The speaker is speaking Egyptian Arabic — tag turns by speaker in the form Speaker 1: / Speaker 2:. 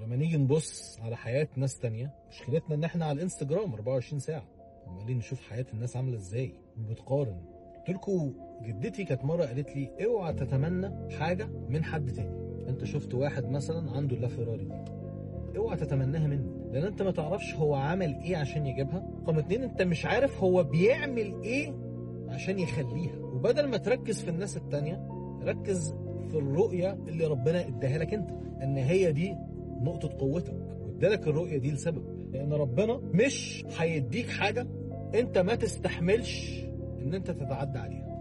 Speaker 1: ولما نيجي نبص على حياه ناس تانية مشكلتنا ان احنا على الانستجرام 24 ساعه عمالين نشوف حياه الناس عامله ازاي وبتقارن قلت لكم جدتي كانت مره قالت لي اوعى تتمنى حاجه من حد تاني انت شفت واحد مثلا عنده اللا فيراري دي اوعى تتمناها منه لان انت ما تعرفش هو عمل ايه عشان يجيبها رقم اتنين انت مش عارف هو بيعمل ايه عشان يخليها وبدل ما تركز في الناس التانية ركز في الرؤية اللي ربنا اداها لك انت ان هي دي نقطة قوتك وادالك الرؤية دي لسبب لان ربنا مش هيديك حاجة انت ما تستحملش ان انت تتعدى عليها